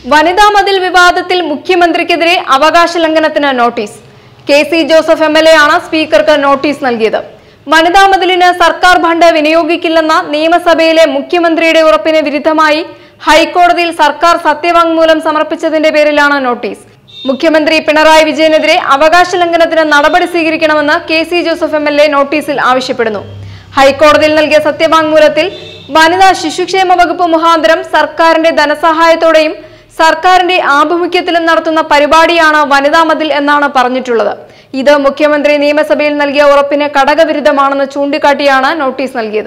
വനിതാ മതിൽ വിവാദത്തിൽ മുഖ്യമന്ത്രിക്കെതിരെ അവകാശ ലംഘനത്തിന് notice K C Joseph M L A ആണ് സ്പീക്കർക്ക് നോട്ടീസ് നൽകിയത് വനിതാ മതിലിന് സർക്കാർ ഫണ്ട് വിനിയോഗിക്കില്ലെന്ന നിയമസഭയിലെ മുഖ്യമന്ത്രിയുടെ ഉറപ്പിന് വിരുദ്ധമായി ഹൈക്കോടതിയിൽ സർക്കാർ സത്യവാങ്മൂലം സമർപ്പിച്ചതിന്റെ പേരിലാണ് നോട്ടീസ് മുഖ്യമന്ത്രി പിണറായി വിജയനെതിരെ അവകാശ ലംഘനത്തിന് നടപടി സ്വീകരിക്കണമെന്ന് K C Joseph M L A നോട്ടീസിൽ ആവശ്യപ്പെടുന്നു ഹൈക്കോടതിയിൽ നൽകിയ സത്യവാങ്മൂലത്തിൽ വനിതാ ശിശുക്ഷേമ വകുപ്പ് മുഖാന്തരം സർക്കാരിന്റെ ധനസഹായത്തോടെയും സർക്കാരിന്റെ ആഭിമുഖ്യത്തിലും നടത്തുന്ന പരിപാടിയാണ് വനിതാ മതിൽ എന്നാണ് പറഞ്ഞിട്ടുള്ളത് ഇത് മുഖ്യമന്ത്രി നിയമസഭയിൽ നൽകിയ ഉറപ്പിന് ഘടകവിരുദ്ധമാണെന്ന് ചൂണ്ടിക്കാട്ടിയാണ് നോട്ടീസ് നൽകിയത്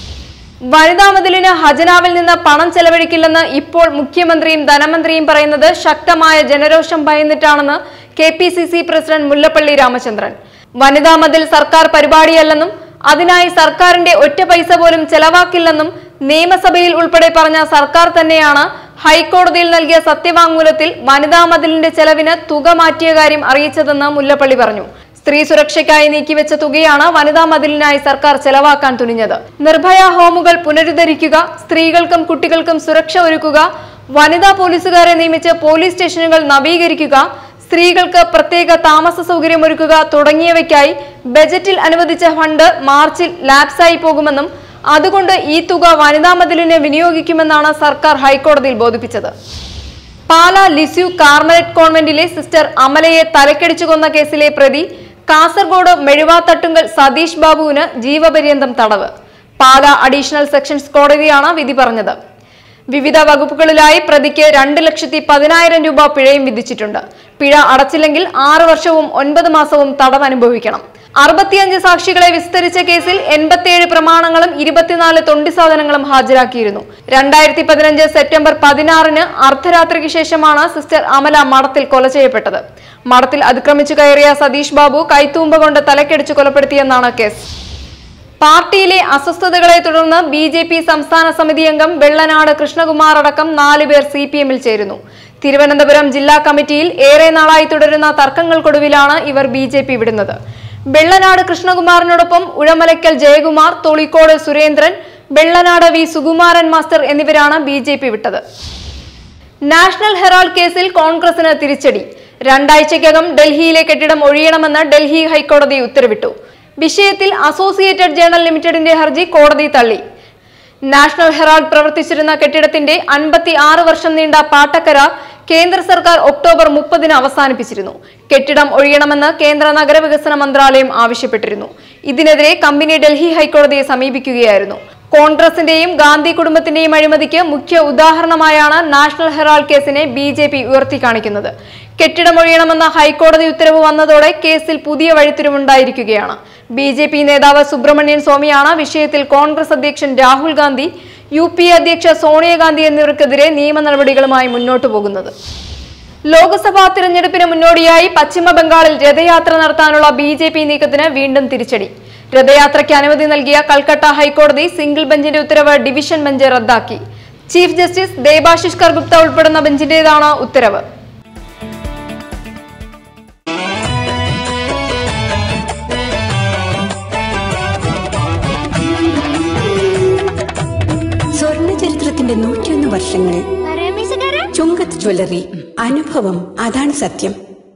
വനിതാ മതിലിന് ഖജനാവിൽ നിന്ന് പണം ചെലവഴിക്കില്ലെന്ന് ഇപ്പോൾ മുഖ്യമന്ത്രിയും ധനമന്ത്രിയും പറയുന്നത് ശക്തമായ ജനരോഷം ഭയന്നിട്ടാണെന്ന് K P C C president Mullappally Ramachandran വനിതാ മതിൽ സർക്കാർ പരിപാടിയല്ലെന്നും അതിനായി സർക്കാരിന്റെ ഒറ്റ പൈസ പോലും ചെലവാക്കില്ലെന്നും നിയമസഭയിൽ ഉൾപ്പെടെ പറഞ്ഞ സർക്കാർ തന്നെയാണ് ഹൈക്കോടതിയിൽ നൽകിയ സത്യവാങ്മൂലത്തിൽ വനിതാ മതിലിന്റെ ചെലവിന് തുക മാറ്റിയ കാര്യം അറിയിച്ചതെന്ന് മുല്ലപ്പള്ളി പറഞ്ഞു സ്ത്രീ സുരക്ഷയ്ക്കായി നീക്കിവെച്ച തുകയാണ് വനിതാ മതിലിനായി സർക്കാർ ചെലവാക്കാൻ തുനിഞ്ഞത് നിർഭയ ഹോമുകൾ പുനരുദ്ധരിക്കുക സ്ത്രീകൾക്കും കുട്ടികൾക്കും സുരക്ഷ ഒരുക്കുക വനിതാ പോലീസുകാരെ നിയമിച്ച് പോലീസ് സ്റ്റേഷനുകൾ നവീകരിക്കുക സ്ത്രീകൾക്ക് പ്രത്യേക താമസ സൗകര്യമൊരുക്കുക തുടങ്ങിയവയ്ക്കായി ബജറ്റിൽ അനുവദിച്ച ഫണ്ട് മാർച്ചിൽ ലാപ്സായി പോകുമെന്നും അതുകൊണ്ട് ഈ തുക വനിതാ മതിലിന് വിനിയോഗിക്കുമെന്നാണ് സർക്കാർ ഹൈക്കോടതിയിൽ ബോധിപ്പിച്ചത് പാല ലിസ്യു കാർമലറ്റ് കോൺവെന്റിലെ സിസ്റ്റർ അമലയെ തലക്കടിച്ചു കൊന്ന കേസിലെ പ്രതി കാസർഗോഡ് മെഴുവാത്തട്ടുങ്കൽ സതീഷ് ബാബുവിന് ജീവപര്യന്തം തടവ് പാല അഡീഷണൽ സെക്ഷൻസ് കോടതിയാണ് വിധി പറഞ്ഞത് വിവിധ വകുപ്പുകളിലായി പ്രതിക്ക് രണ്ട് ലക്ഷത്തി പതിനായിരം രൂപ പിഴയും വിധിച്ചിട്ടുണ്ട് പിഴ അടച്ചില്ലെങ്കിൽ ആറു വർഷവും ഒൻപത് മാസവും തടവ് അനുഭവിക്കണം അറുപത്തിയഞ്ച് സാക്ഷികളെ വിസ്തരിച്ച കേസിൽ എൺപത്തിയേഴ് പ്രമാണങ്ങളും ഇരുപത്തിനാല് തൊണ്ടി സാധനങ്ങളും ഹാജരാക്കിയിരുന്നു രണ്ടായിരത്തി പതിനഞ്ച് സെപ്റ്റംബർ പതിനാറിന് അർദ്ധരാത്രിക്ക് ശേഷമാണ് സിസ്റ്റർ അമല മഠത്തിൽ കൊല ചെയ്യപ്പെട്ടത് മഠത്തിൽ അതിക്രമിച്ചു കയറിയ സതീഷ് ബാബു കൈത്തൂമ്പ കൊണ്ട് തലക്കടിച്ചു കൊലപ്പെടുത്തിയെന്നാണ് കേസ് പാർട്ടിയിലെ അസ്വസ്ഥതകളെ തുടർന്ന് ബി ജെ പി സംസ്ഥാന സമിതി അംഗം വെള്ളനാട് കൃഷ്ണകുമാർ അടക്കം നാലുപേർ സി പി എമ്മിൽ ചേരുന്നു തിരുവനന്തപുരം ജില്ലാ കമ്മിറ്റിയിൽ ഏറെ നാളായി തുടരുന്ന തർക്കങ്ങൾക്കൊടുവിലാണ് ഇവർ ബി ജെ പി വിടുന്നത് വെള്ളനാട് കൃഷ്ണകുമാറിനോടൊപ്പം ഉഴമലയ്ക്കൽ ജയകുമാർ തൊളിക്കോട് സുരേന്ദ്രൻ വെള്ളനാട് വി സുകുമാരൻ മാസ്റ്റർ എന്നിവരാണ് ബി ജെ പി വിട്ടത് നാഷണൽ ഹെറാൾഡ് കേസിൽ കോൺഗ്രസിന് തിരിച്ചടി രണ്ടാഴ്ചയ്ക്കകം ഡൽഹിയിലെ കെട്ടിടം ഒഴിയണമെന്ന് ഡൽഹി ഹൈക്കോടതി ഉത്തരവിട്ടു വിഷയത്തിൽ അസോസിയേറ്റഡ് ജേണൽ ലിമിറ്റഡിന്റെ ഹർജി കോടതി തള്ളി നാഷണൽ ഹെറാൾഡ് പ്രവർത്തിച്ചിരുന്ന കെട്ടിടത്തിന്റെ അൻപത്തി ആറ് വർഷം നീണ്ട പാട്ടക്കരാർ കേന്ദ്ര സർക്കാർ ഒക്ടോബർ മുപ്പതിന് അവസാനിപ്പിച്ചിരുന്നു കെട്ടിടം ഒഴിയണമെന്ന് കേന്ദ്ര നഗരവികസന മന്ത്രാലയം ആവശ്യപ്പെട്ടിരുന്നു ഇതിനെതിരെ കമ്പനി ഡൽഹി ഹൈക്കോടതിയെ സമീപിക്കുകയായിരുന്നു കോൺഗ്രസിന്റെയും ഗാന്ധി കുടുംബത്തിന്റെയും അഴിമതിക്ക് മുഖ്യ ഉദാഹരണമായാണ് നാഷണൽ ഹെറാൾഡ് കേസിനെ ബി ജെ പി ഉയർത്തിക്കാണിക്കുന്നത് കെട്ടിടമൊഴിയണമെന്ന ഹൈക്കോടതി ഉത്തരവ് വന്നതോടെ കേസിൽ പുതിയ വഴിത്തിരിവുണ്ടായിരിക്കുകയാണ് ബി ജെ പി നേതാവ് സുബ്രഹ്മണ്യൻ സ്വാമിയാണ് വിഷയത്തിൽ കോൺഗ്രസ് അധ്യക്ഷൻ Rahul Gandhi U P A അധ്യക്ഷ സോണിയാഗാന്ധി എന്നിവർക്കെതിരെ നിയമ നടപടികളുമായി മുന്നോട്ടു പോകുന്നത് ലോക്സഭാ തിരഞ്ഞെടുപ്പിന് മുന്നോടിയായി പശ്ചിമ ബംഗാളിൽ രഥയാത്ര നടത്താനുള്ള ബി ജെ പി നീക്കത്തിന് വീണ്ടും തിരിച്ചടി രഥയാത്രയ്ക്ക് അനുമതി നൽകിയ കൽക്കട്ട ഹൈക്കോടതി സിംഗിൾ ബെഞ്ചിന്റെ ഉത്തരവ് ഡിവിഷൻ ബെഞ്ച് റദ്ദാക്കി ചീഫ് ജസ്റ്റിസ് ദേബാശിഷ് കർ ഗുപ്ത ഉൾപ്പെടുന്ന ബെഞ്ചിന്റേതാണ് ഉത്തരവ് സ്വർണ്ണ ചരിത്രത്തിന്റെ നൂറ്റിയൊന്ന് വർഷങ്ങൾ ചുങ്കത്ത് ജ്വല്ലറി അനുഭവം അതാണ് സത്യം